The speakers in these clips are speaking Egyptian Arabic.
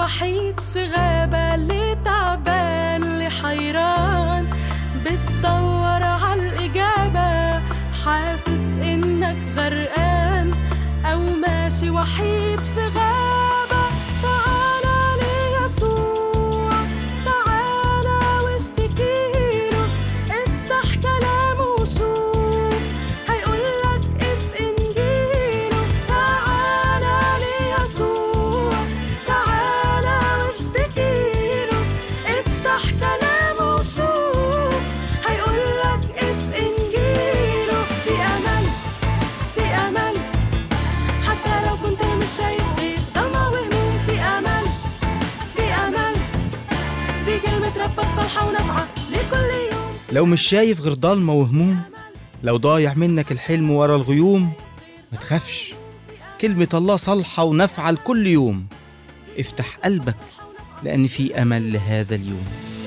وحيد في غابة اللي تعبان اللي حيران بتدور عالإجابة حاسس إنك غرقان أو ماشي وحيد في غابة تعالى ليسوع تعالى واشتكيله افتح كلامه وشوف هيقولك اف انجيله تعالى ليسوع تعالى واشتكيله افتح كلامه وشوف هيقولك اف انجيله في امل في امل حتى لو كنت مش شايف غير ضلمة وهموم في امل في امل دي كلمة ربك صالحة ونافعة لكل يوم لو مش شايف غير ضلمة وهموم لو ضايع منك الحلم ورا الغيوم ما تخافش كلمة الله صالحة ونافعة لكل يوم افتح قلبك لأن في أمل لهذا اليوم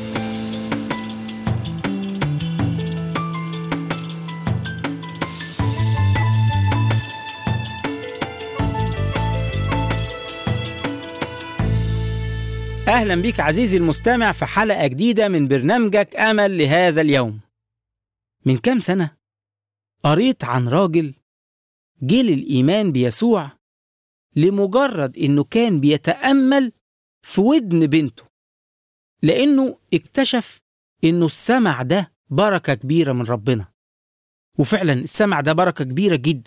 أهلا بك عزيزي المستمع في حلقة جديدة من برنامجك أمل لهذا اليوم من كام سنة قريت عن راجل جه للإيمان بيسوع لمجرد إنه كان بيتأمل في ودن بنته لأنه اكتشف إنه السمع ده بركة كبيرة من ربنا وفعلا السمع ده بركة كبيرة جدا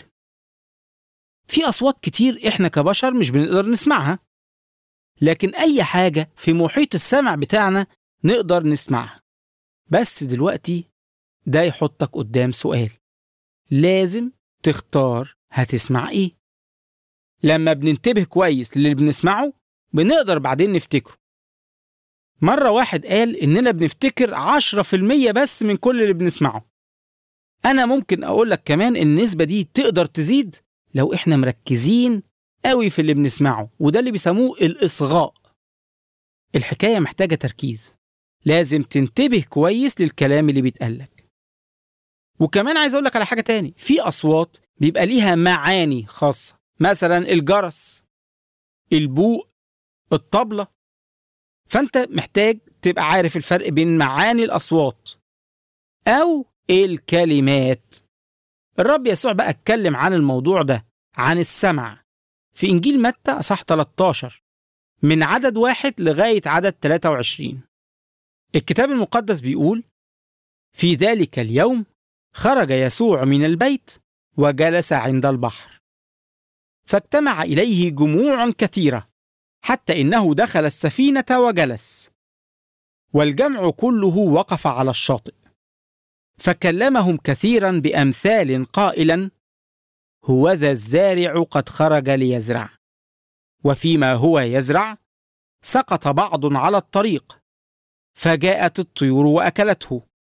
في أصوات كتير إحنا كبشر مش بنقدر نسمعها لكن أي حاجة في محيط السمع بتاعنا نقدر نسمعها بس دلوقتي ده يحطك قدام سؤال لازم تختار هتسمع إيه لما بننتبه كويس للي بنسمعه بنقدر بعدين نفتكره مرة واحد قال إننا بنفتكر عشرة في المية بس من كل اللي بنسمعه أنا ممكن أقول لك كمان إن النسبة دي تقدر تزيد لو إحنا مركزين قوي في اللي بنسمعه وده اللي بيسموه الإصغاء الحكاية محتاجة تركيز لازم تنتبه كويس للكلام اللي بيتقالك وكمان عايز أقولك على حاجة تاني في أصوات بيبقى ليها معاني خاصة مثلا الجرس البوق الطبلة فأنت محتاج تبقى عارف الفرق بين معاني الأصوات أو الكلمات الرب يسوع بقى اتكلم عن الموضوع ده عن السمع في إنجيل متى أصح 13 من عدد واحد لغاية عدد 23 الكتاب المقدس بيقول في ذلك اليوم خرج يسوع من البيت وجلس عند البحر فاجتمع إليه جموع كثيرة حتى إنه دخل السفينة وجلس والجمع كله وقف على الشاطئ فكلمهم كثيرا بأمثال قائلا هوذا الزارع قد خرج ليزرع وفيما هو يزرع سقط بعض على الطريق فجاءت الطيور واكلته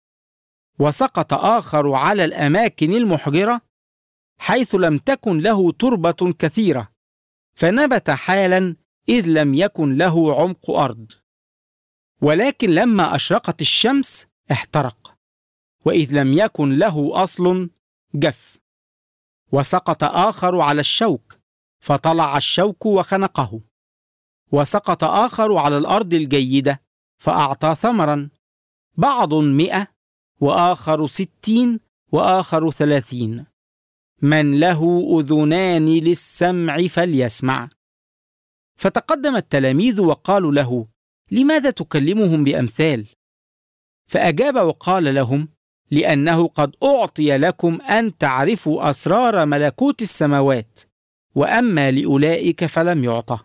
وسقط اخر على الاماكن المحجره حيث لم تكن له تربه كثيره فنبت حالا اذ لم يكن له عمق ارض ولكن لما اشرقت الشمس احترق واذ لم يكن له اصل جف وسقط آخر على الشوك فطلع الشوك وخنقه وسقط آخر على الأرض الجيدة فأعطى ثمرا بعض مئة وآخر ستين وآخر ثلاثين من له أذنان للسمع فليسمع فتقدم التلاميذ وقالوا له لماذا تكلمهم بأمثال فأجاب وقال لهم لأنه قد أعطي لكم أن تعرفوا أسرار ملكوت السماوات وأما لأولئك فلم يعطى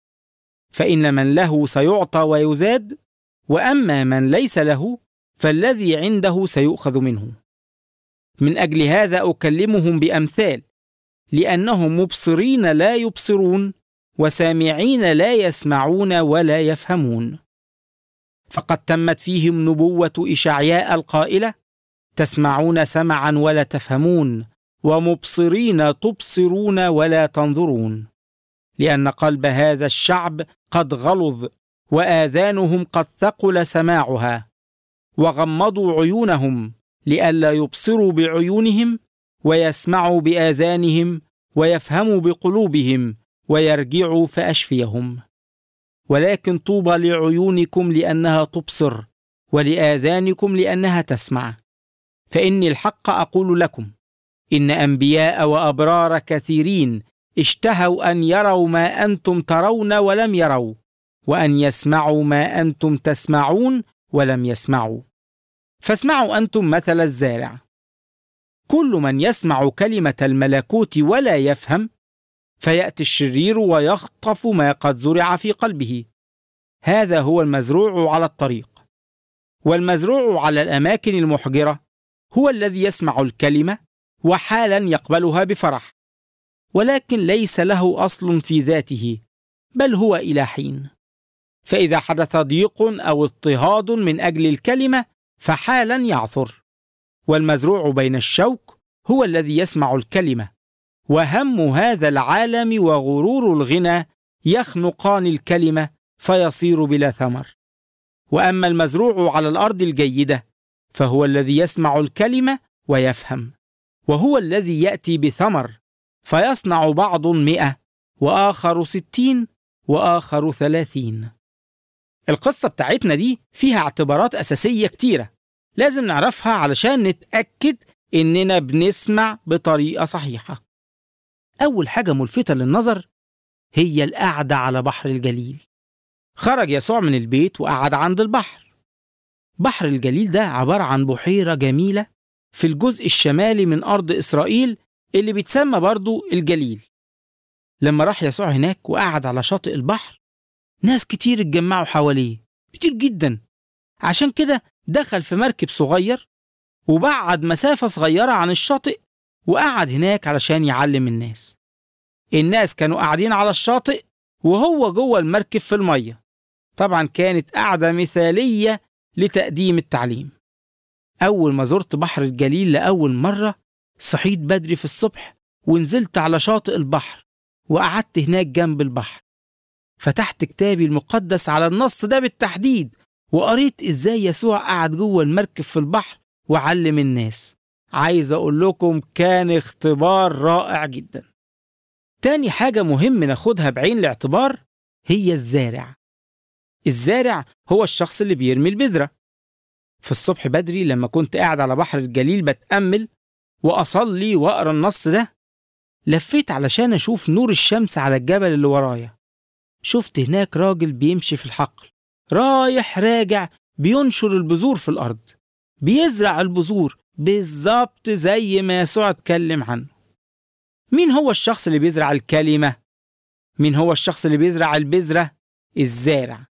فإن من له سيعطى ويزاد وأما من ليس له فالذي عنده سيؤخذ منه من أجل هذا أكلمهم بأمثال لأنهم مبصرين لا يبصرون وسامعين لا يسمعون ولا يفهمون فقد تمت فيهم نبوة إشعياء القائلة تسمعون سمعا ولا تفهمون ومبصرين تبصرون ولا تنظرون لان قلب هذا الشعب قد غلظ واذانهم قد ثقل سماعها وغمضوا عيونهم لئلا يبصروا بعيونهم ويسمعوا باذانهم ويفهموا بقلوبهم ويرجعوا فاشفيهم ولكن طوبى لعيونكم لأنها تبصر ولآذانكم لأنها تسمع فإني الحق أقول لكم إن أنبياء وأبرار كثيرين اشتهوا أن يروا ما أنتم ترون ولم يروا وأن يسمعوا ما أنتم تسمعون ولم يسمعوا فاسمعوا أنتم مثل الزارع كل من يسمع كلمة الملكوت ولا يفهم فيأتي الشرير ويخطف ما قد زرع في قلبه هذا هو المزروع على الطريق والمزروع على الأماكن المحجرة هو الذي يسمع الكلمة وحالا يقبلها بفرح ولكن ليس له أصل في ذاته بل هو إلى حين فإذا حدث ضيق أو اضطهاد من أجل الكلمة فحالا يعثر والمزروع بين الشوك هو الذي يسمع الكلمة وهم هذا العالم وغرور الغنى يخنقان الكلمة فيصير بلا ثمر وأما المزروع على الأرض الجيدة فهو الذي يسمع الكلمة ويفهم وهو الذي يأتي بثمر فيصنع بعض مئة وآخر ستين وآخر ثلاثين القصة بتاعتنا دي فيها اعتبارات أساسية كتيرة لازم نعرفها علشان نتأكد إننا بنسمع بطريقة صحيحة أول حاجة ملفتة للنظر هي القعدة على بحر الجليل خرج يسوع من البيت وقعد عند البحر بحر الجليل ده عبارة عن بحيرة جميلة في الجزء الشمالي من أرض إسرائيل اللي بيتسمى برضو الجليل لما راح يسوع هناك وقعد على شاطئ البحر ناس كتير اتجمعوا حواليه كتير جدا عشان كده دخل في مركب صغير وبعد مسافة صغيرة عن الشاطئ وقعد هناك علشان يعلم الناس الناس كانوا قاعدين على الشاطئ وهو جوه المركب في المية طبعا كانت قعدة مثالية لتقديم التعليم أول ما زرت بحر الجليل لأول مرة صحيت بدري في الصبح ونزلت على شاطئ البحر وقعدت هناك جنب البحر فتحت كتابي المقدس على النص ده بالتحديد وقريت ازاي يسوع قعد جوه المركب في البحر وعلم الناس عايز اقول لكم كان اختبار رائع جدا تاني حاجة مهم ناخدها بعين الاعتبار هي الزارع الزارع هو الشخص اللي بيرمي البذرة في الصبح بدري لما كنت قاعد على بحر الجليل بتأمل وأصلي وأقرأ النص ده لفيت علشان أشوف نور الشمس على الجبل اللي ورايا شفت هناك راجل بيمشي في الحقل رايح راجع بينشر البذور في الأرض بيزرع البذور بالظبط زي ما يسوع اتكلم عنه مين هو الشخص اللي بيزرع الكلمة؟ مين هو الشخص اللي بيزرع البذرة؟ الزارع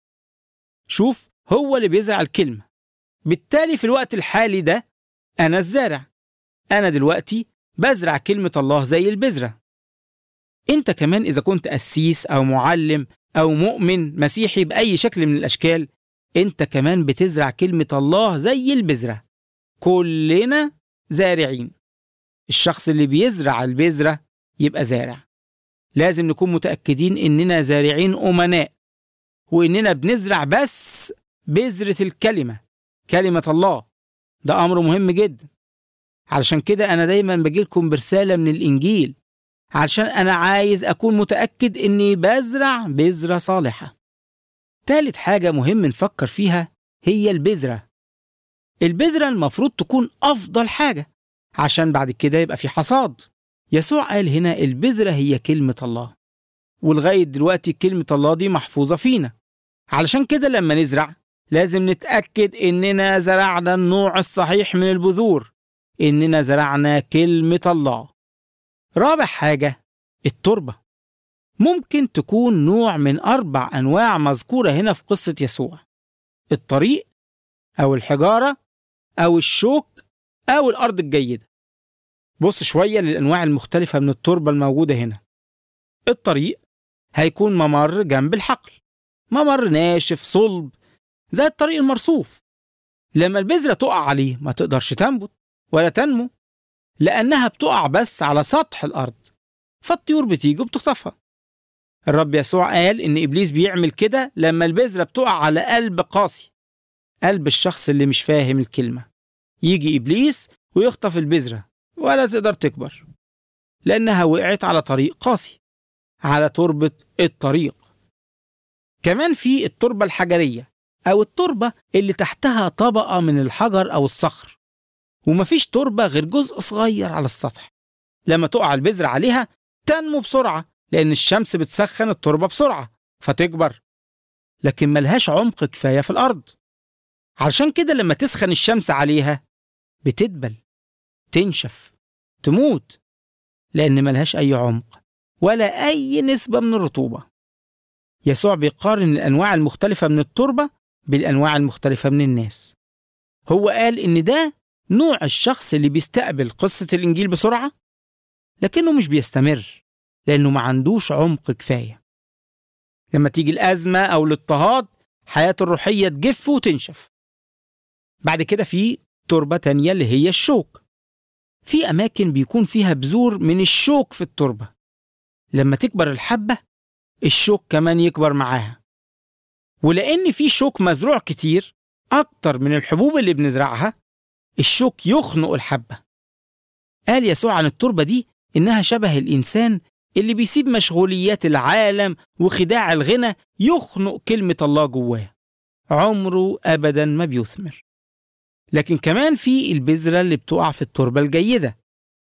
شوف هو اللي بيزرع الكلمة بالتالي في الوقت الحالي ده أنا الزارع أنا دلوقتي بزرع كلمة الله زي البذرة أنت كمان إذا كنت قسيس أو معلم أو مؤمن مسيحي بأي شكل من الأشكال أنت كمان بتزرع كلمة الله زي البذرة كلنا زارعين الشخص اللي بيزرع البذرة يبقى زارع لازم نكون متأكدين إننا زارعين أمناء وإننا بنزرع بس بذرة الكلمة كلمة الله ده أمر مهم جدا علشان كده أنا دايما بجيلكم برسالة من الإنجيل علشان أنا عايز أكون متأكد إني بزرع بذرة صالحة تالت حاجة مهم نفكر فيها هي البذرة البذرة المفروض تكون أفضل حاجة عشان بعد كده يبقى في حصاد يسوع قال هنا البذرة هي كلمة الله ولغاية دلوقتي كلمة الله دي محفوظة فينا علشان كده لما نزرع لازم نتأكد إننا زرعنا النوع الصحيح من البذور إننا زرعنا كلمة الله رابع حاجة التربة ممكن تكون نوع من أربع أنواع مذكورة هنا في قصة يسوع الطريق أو الحجارة أو الشوك أو الأرض الجيدة بص شوية للأنواع المختلفة من التربة الموجودة هنا الطريق هيكون ممر جنب الحقل ممر ناشف صلب زي الطريق المرصوف لما البذرة تقع عليه ما تقدرش تنبت ولا تنمو لأنها بتقع بس على سطح الأرض فالطيور بتيجي وبتخطفها الرب يسوع قال إن إبليس بيعمل كده لما البذرة بتقع على قلب قاسي قلب الشخص اللي مش فاهم الكلمة يجي إبليس ويخطف البذرة ولا تقدر تكبر لأنها وقعت على طريق قاسي على تربة الطريق كمان في التربة الحجرية أو التربة اللي تحتها طبقة من الحجر أو الصخر ومفيش تربة غير جزء صغير على السطح لما تقع البذرة عليها تنمو بسرعة لأن الشمس بتسخن التربة بسرعة فتكبر لكن ملهاش عمق كفاية في الأرض علشان كده لما تسخن الشمس عليها بتدبل تنشف تموت لأن ملهاش أي عمق ولا أي نسبة من الرطوبة يسوع بيقارن الأنواع المختلفة من التربة بالأنواع المختلفة من الناس هو قال إن ده نوع الشخص اللي بيستقبل قصة الإنجيل بسرعة لكنه مش بيستمر لأنه ما عندوش عمق كفاية لما تيجي الأزمة أو الاضطهاد حياته الروحية تجف وتنشف بعد كده في تربة تانية اللي هي الشوك في أماكن بيكون فيها بذور من الشوك في التربة لما تكبر الحبة الشوك كمان يكبر معاها ولأن في شوك مزروع كتير أكتر من الحبوب اللي بنزرعها الشوك يخنق الحبة قال يسوع عن التربة دي إنها شبه الإنسان اللي بيسيب مشغوليات العالم وخداع الغنى يخنق كلمة الله جواه عمره أبدا ما بيثمر لكن كمان في البذرة اللي بتقع في التربة الجيدة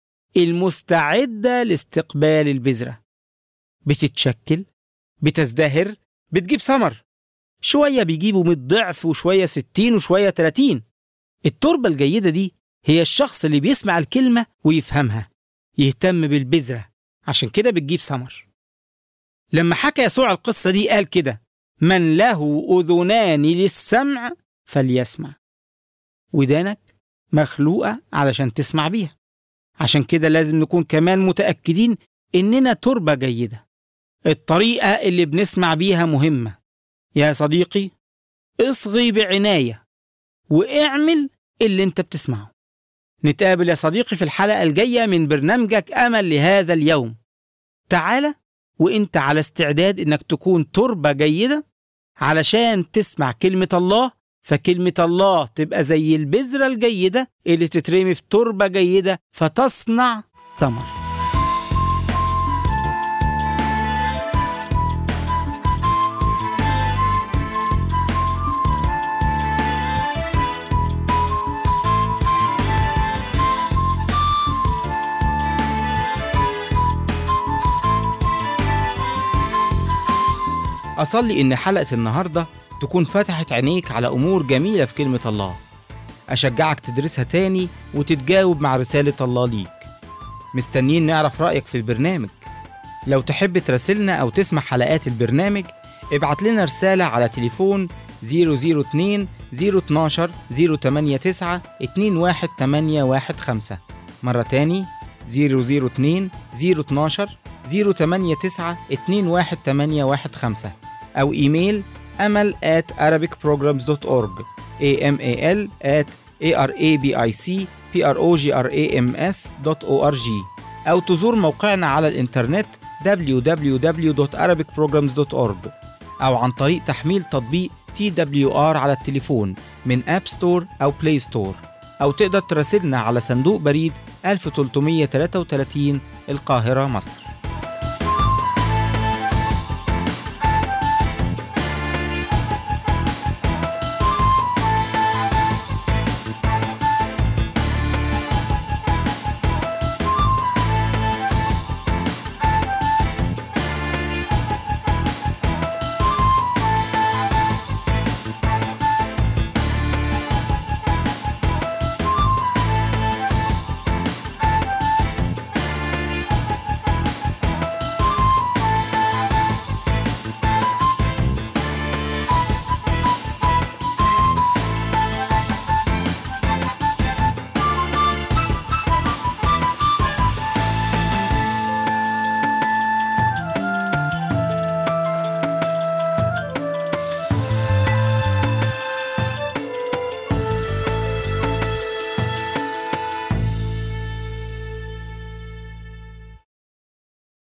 المستعدة لاستقبال البذرة بتتشكل بتزدهر بتجيب ثمر شوية بيجيبوا 100 ضعف وشوية 60 وشوية 30 التربة الجيدة دي هي الشخص اللي بيسمع الكلمة ويفهمها يهتم بالبذرة عشان كده بتجيب ثمر لما حكى يسوع القصة دي قال كده من له أذنان للسمع فليسمع ودانك مخلوقة علشان تسمع بيها عشان كده لازم نكون كمان متأكدين إننا تربة جيدة الطريقة اللي بنسمع بيها مهمة يا صديقي اصغي بعناية واعمل اللي انت بتسمعه نتقابل يا صديقي في الحلقة الجاية من برنامجك أمل لهذا اليوم تعال وانت على استعداد انك تكون تربة جيدة علشان تسمع كلمة الله فكلمة الله تبقى زي البذرة الجيدة اللي تترمي في تربة جيدة فتصنع ثمر أصلي إن حلقة النهاردة تكون فتحت عينيك على أمور جميلة في كلمة الله أشجعك تدرسها تاني وتتجاوب مع رسالة الله ليك مستنيين نعرف رأيك في البرنامج لو تحب تراسلنا أو تسمع حلقات البرنامج ابعت لنا رسالة على تليفون 002 012 089 21815 مرة تاني 002 012 089 21815 أو إيميل أمل at arabicprograms.org amal at arabicprograms.org أو تزور موقعنا على الإنترنت www.arabicprograms.org أو عن طريق تحميل تطبيق TWR على التليفون من أب ستور أو بلاي ستور أو تقدر تراسلنا على صندوق بريد 1333 القاهرة مصر